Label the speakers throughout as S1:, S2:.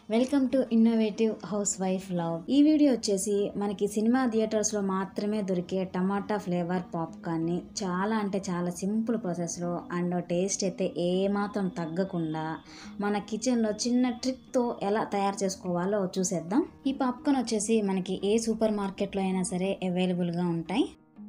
S1: welcome to innovative house wife love ఈ video వచ్చేసి మనకి సినిమా థియేటర్స్లో మాత్రమే దొరికే టమాటా ఫ్లేవర్ పాప్కార్న్ని చాలా అంటే చాలా సింపుల్ ప్రాసెస్లో అండ్ టేస్ట్ అయితే ఏమాత్రం తగ్గకుండా మన కిచెన్లో చిన్న ట్రిక్తో ఎలా తయారు చేసుకోవాలో చూసేద్దాం ఈ పాప్కార్న్ వచ్చేసి మనకి ఏ సూపర్ మార్కెట్లో అయినా సరే అవైలబుల్గా ఉంటాయి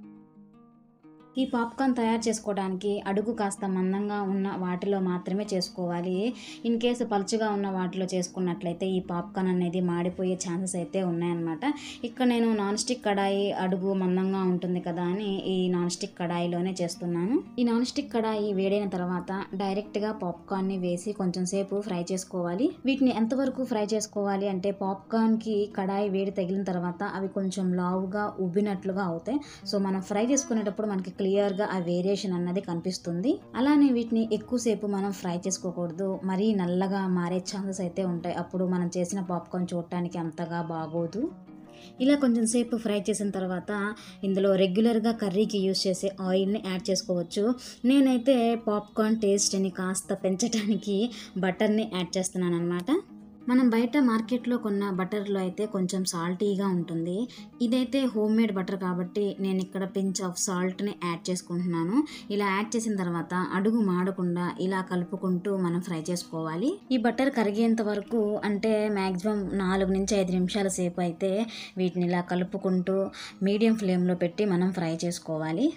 S1: ఈ పాప్కార్న్ తయారు చేసుకోవడానికి అడుగు కాస్త మందంగా ఉన్న వాటిలో మాత్రమే చేసుకోవాలి ఇన్ కేసు పలుచగా ఉన్న వాటిలో చేసుకున్నట్లయితే ఈ పాప్కార్న్ అనేది మాడిపోయే ఛాన్సెస్ అయితే ఉన్నాయన్నమాట ఇక్కడ నేను నాన్ స్టిక్ కడాయి అడుగు మందంగా ఉంటుంది కదా అని ఈ నాన్ స్టిక్ కడాయిలోనే చేస్తున్నాను ఈ నాన్ స్టిక్ కడాయి వేడైన తర్వాత డైరెక్ట్గా పాప్కార్న్ని వేసి కొంచెం సేపు ఫ్రై చేసుకోవాలి వీటిని ఎంతవరకు ఫ్రై చేసుకోవాలి అంటే పాప్కార్న్కి కడాయి వేడి తగిలిన తర్వాత అవి కొంచెం లావుగా ఉబ్బినట్లుగా అవుతాయి సో మనం ఫ్రై చేసుకునేటప్పుడు మనకి క్లియర్గా ఆ వేరియేషన్ అన్నది కనిపిస్తుంది అలానే వీటిని ఎక్కువసేపు మనం ఫ్రై చేసుకోకూడదు మరీ నల్లగా మారే ఛాన్సెస్ అయితే ఉంటాయి అప్పుడు మనం చేసిన పాప్కార్న్ చూడటానికి అంతగా బాగోదు ఇలా కొంచెం సేపు ఫ్రై చేసిన తర్వాత ఇందులో రెగ్యులర్గా కర్రీకి యూస్ చేసే ఆయిల్ని యాడ్ చేసుకోవచ్చు నేనైతే పాప్కార్న్ టేస్ట్ని కాస్త పెంచడానికి బటర్ని యాడ్ చేస్తున్నాను అనమాట మనం బయట మార్కెట్లో కొన్న బటర్లో అయితే కొంచెం సాల్టీగా ఉంటుంది ఇదైతే హోమ్ మేడ్ బటర్ కాబట్టి నేను ఇక్కడ పించ్ ఆఫ్ సాల్ట్ని యాడ్ చేసుకుంటున్నాను ఇలా యాడ్ చేసిన తర్వాత అడుగు మాడకుండా ఇలా కలుపుకుంటూ మనం ఫ్రై చేసుకోవాలి ఈ బటర్ కరిగేంత వరకు అంటే మ్యాక్సిమం నాలుగు నుంచి ఐదు నిమిషాల సేపు అయితే వీటిని ఇలా కలుపుకుంటూ మీడియం ఫ్లేమ్లో పెట్టి మనం ఫ్రై చేసుకోవాలి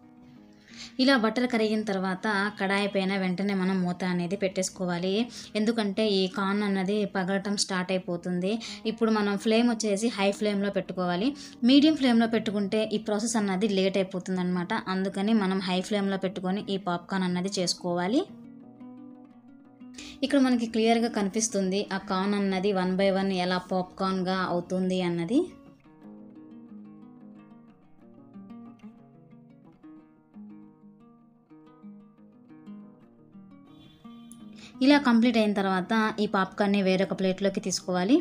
S1: ఇలా బటర్ కరిగిన తర్వాత కడాయి పైన వెంటనే మనం మూత అనేది పెట్టేసుకోవాలి ఎందుకంటే ఈ కార్న్ అన్నది పగలటం స్టార్ట్ అయిపోతుంది ఇప్పుడు మనం ఫ్లేమ్ వచ్చేసి హై ఫ్లేమ్లో పెట్టుకోవాలి మీడియం ఫ్లేమ్లో పెట్టుకుంటే ఈ ప్రాసెస్ అన్నది లేట్ అయిపోతుంది అనమాట అందుకని మనం హై ఫ్లేమ్లో పెట్టుకొని ఈ పాప్కార్న్ అన్నది చేసుకోవాలి ఇక్కడ మనకి క్లియర్గా కనిపిస్తుంది ఆ కార్న్ అన్నది వన్ బై వన్ ఎలా పాప్కార్న్గా అవుతుంది అన్నది ఇలా కంప్లీట్ అయిన తర్వాత ఈ పాప్కార్న్ని వేరొక ప్లేట్లోకి తీసుకోవాలి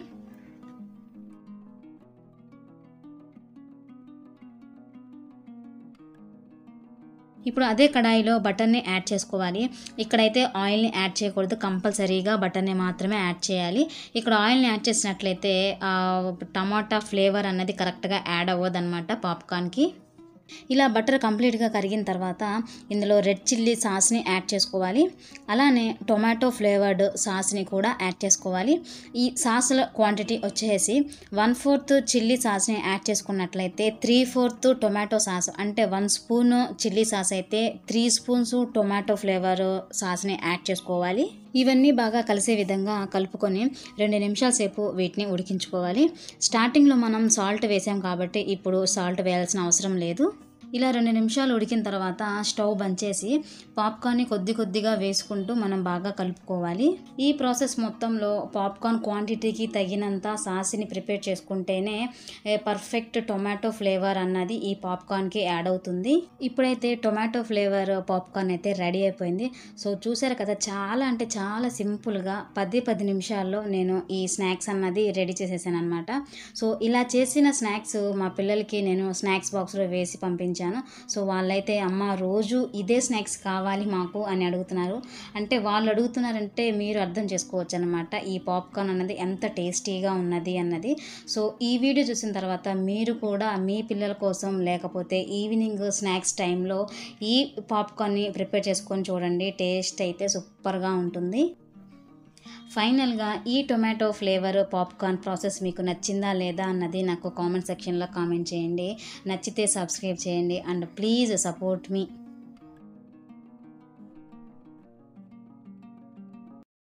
S1: ఇప్పుడు అదే కడాయిలో బటర్ని యాడ్ చేసుకోవాలి ఇక్కడైతే ఆయిల్ని యాడ్ చేయకూడదు కంపల్సరీగా బటర్ని మాత్రమే యాడ్ చేయాలి ఇక్కడ ఆయిల్ని యాడ్ చేసినట్లయితే టమాటా ఫ్లేవర్ అన్నది కరెక్ట్గా యాడ్ అవ్వదు అనమాట పాప్కార్న్కి ఇలా బటర్ కంప్లీట్గా కరిగిన తర్వాత ఇందులో రెడ్ చిల్లీ సాస్ని యాడ్ చేసుకోవాలి అలానే టొమాటో ఫ్లేవర్డ్ సాస్ని కూడా యాడ్ చేసుకోవాలి ఈ సాస్ల క్వాంటిటీ వచ్చేసి వన్ ఫోర్త్ చిల్లీ సాస్ని యాడ్ చేసుకున్నట్లయితే త్రీ ఫోర్త్ టొమాటో సాస్ అంటే వన్ స్పూన్ చిల్లీ సాస్ అయితే త్రీ స్పూన్స్ టొమాటో ఫ్లేవర్ సాస్ని యాడ్ చేసుకోవాలి ఇవన్నీ బాగా కలిసే విధంగా కలుపుకొని రెండు నిమిషాల సేపు వీటిని ఉడికించుకోవాలి స్టార్టింగ్లో మనం సాల్ట్ వేసాం కాబట్టి ఇప్పుడు సాల్ట్ వేయాల్సిన అవసరం లేదు ఇలా రెండు నిమిషాలు ఉడికిన తర్వాత స్టవ్ బంద్ చేసి పాప్కార్న్ని కొద్ది కొద్దిగా వేసుకుంటూ మనం బాగా కలుపుకోవాలి ఈ ప్రాసెస్ మొత్తంలో పాప్కార్న్ క్వాంటిటీకి తగినంత సాస్ని ప్రిపేర్ చేసుకుంటేనే పర్ఫెక్ట్ టొమాటో ఫ్లేవర్ అన్నది ఈ పాప్కార్న్కి యాడ్ అవుతుంది ఇప్పుడైతే టొమాటో ఫ్లేవర్ పాప్కార్న్ అయితే రెడీ అయిపోయింది సో చూసారు కదా చాలా అంటే చాలా సింపుల్గా పది పది నిమిషాల్లో నేను ఈ స్నాక్స్ అన్నది రెడీ చేసేసాను అనమాట సో ఇలా చేసిన స్నాక్స్ మా పిల్లలకి నేను స్నాక్స్ బాక్స్లో వేసి పంపించాను సో వాళ్ళైతే అమ్మ రోజు ఇదే స్నాక్స్ కావాలి మాకు అని అడుగుతున్నారు అంటే వాళ్ళు అడుగుతున్నారంటే మీరు అర్థం చేసుకోవచ్చు అనమాట ఈ పాప్కార్న్ అన్నది ఎంత టేస్టీగా ఉన్నది అన్నది సో ఈ వీడియో చూసిన తర్వాత మీరు కూడా మీ పిల్లల కోసం లేకపోతే ఈవినింగ్ స్నాక్స్ టైంలో ఈ పాప్కార్న్ని ప్రిపేర్ చేసుకొని చూడండి టేస్ట్ అయితే సూపర్గా ఉంటుంది ఫైనల్గా ఈ టొమాటో ఫ్లేవర్ పాప్కార్న్ ప్రాసెస్ మీకు నచ్చిందా లేదా అన్నది నాకు కామెంట్ సెక్షన్లో కామెంట్ చేయండి నచ్చితే సబ్స్క్రైబ్ చేయండి అండ్ ప్లీజ్ సపోర్ట్ మీ